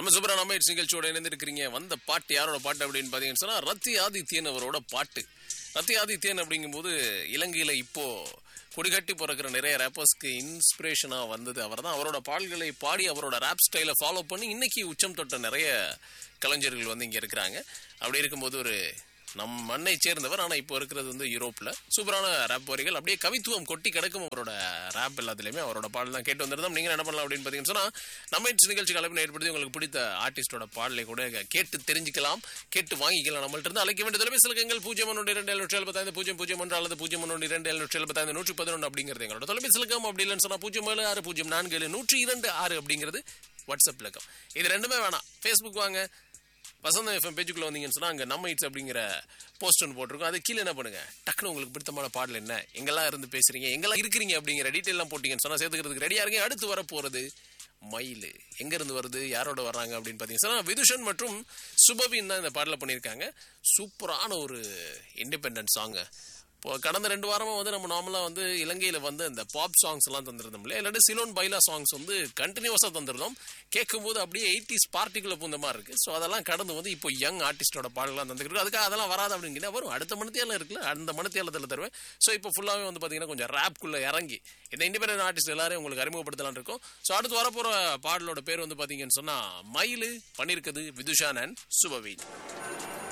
நம்ம சூப்பரா நம்ம நிகழ்ச்சியோட இணைந்திருக்கிறீங்க வந்த பாட்டு யாரோட பாட்டு அப்படின்னு பாத்தீங்கன்னு சொன்னா ரத்தி ஆதித்யன் அவரோட பாட்டு ரத்தி ஆதித்யன் அப்படிங்கும்போது இலங்கையில இப்போ கொடிகட்டி பிறக்கிற நிறைய ரேப்பர்ஸ்க்கு இன்ஸ்பிரேஷனா வந்தது அவர் தான் அவரோட பாடல்களை பாடி அவரோட ரேப் ஸ்டைலை ஃபாலோ பண்ணி இன்னைக்கு உச்சம் தொட்ட நிறைய கலைஞர்கள் வந்து இங்க இருக்கிறாங்க அப்படி இருக்கும்போது ஒரு நம் மண்ணை சேர்ந்தவர் ஆனா இப்போ இருக்கிறது வந்து யூரோப்ல சூப்பரான ரேப் வரிகள் அப்படியே கவித்துவம் கொட்டி கிடக்கும் அவரோட ரேப் எல்லாத்துலயுமே அவரோட பாடல் தான் கேட்டு வந்திருந்தோம் நீங்க என்ன பண்ணலாம் அப்படின்னு பாத்தீங்கன்னு சொன்னா நம்ம இந்த நிகழ்ச்சி கலப்பினை ஏற்படுத்தி உங்களுக்கு பிடித்த ஆர்டிஸ்டோட பாடலை கூட கேட்டு தெரிஞ்சுக்கலாம் கேட்டு வாங்கிக்கலாம் நம்மள்ட்ட இருந்து அழைக்க வேண்டிய தொலைபேசி இலக்கங்கள் பூஜ்ஜியம் ஒன்று இரண்டு எழுநூற்றி எழுபத்தைந்து பூஜ்ஜியம் பூஜ்ஜியம் ஒன்று அல்லது பூஜ்ஜியம் ஒன்று இரண்டு எழுநூற்றி எழுபத்தைந்து நூற்றி பதினொன்று அப்படிங்கிறது எங்களோட தொலைபேசி இலக்கம் அப்படி இல்லைன்னு சொன்னா பூஜ்ஜியம் ஏழு ஆறு பூஜ்ஜியம் நான்கு ஏழு நூற்றி இரண்டு ஆறு அப்படிங்கிறது வாட்ஸ்அப் இலக்கம் இது ரெண்டுமே வேணாம் ஃபேஸ்புக் வாங்க வசந்தம் எஃப்எம் பேஜுக்குள்ள வந்தீங்கன்னு சொன்னா அங்க நம்ம இட்ஸ் அப்படிங்கிற போஸ்ட் ஒன்று போட்டிருக்கோம் அது கீழே என்ன பண்ணுங்க டக்குனு உங்களுக்கு பிடித்தமான பாடல் என்ன எங்கெல்லாம் இருந்து பேசுறீங்க எங்கெல்லாம் இருக்கிறீங்க அப்படிங்கிற டீட்டெயில் எல்லாம் போட்டீங்கன்னு சொன்னா சேர்த்துக்கிறதுக்கு ரெடியா இருங்க அடுத்து வர போறது மயில் எங்க இருந்து வருது யாரோட வர்றாங்க அப்படின்னு பாத்தீங்கன்னா விதுஷன் மற்றும் சுபவின் தான் இந்த பாடல பண்ணியிருக்காங்க சூப்பரான ஒரு இண்டிபெண்டன்ட் சாங் இப்போ கடந்த ரெண்டு வாரமா வந்து நம்ம நார்மலா வந்து இலங்கையில வந்து இந்த பாப் சாங்ஸ் எல்லாம் தந்திருந்தோம் இல்லையா இல்லாட்டி சிலோன் பைலா சாங்ஸ் வந்து கண்டினியூஸா தந்திருந்தோம் கேட்கும்போது அப்படியே எயிட்டிஸ் பார்ட்டிக்குள்ள பூந்த மாதிரி இருக்கு ஸோ அதெல்லாம் கடந்து வந்து இப்போ யங் ஆர்டிஸ்டோட பாடலாம் தந்துருக்கு அதுக்காக அதெல்லாம் வராது அப்படின்னு வரும் அடுத்த மனத்தியால இருக்குல்ல அந்த மனத்தியாலத்தில் தருவேன் ஸோ இப்போ ஃபுல்லாவே வந்து பாத்தீங்கன்னா கொஞ்சம் ரேப்குள்ள இறங்கி இந்த இண்டிபெண்டன்ட் ஆர்டிஸ்ட் எல்லாரும் உங்களுக்கு அறிமுகப்படுத்தலாம் இருக்கும் ஸோ அடுத்து வரப்போற பாடலோட பேர் வந்து பாத்தீங்கன்னு சொன்னா மயிலு பண்ணிருக்குது விதுஷான் அண்ட் சுபவீன்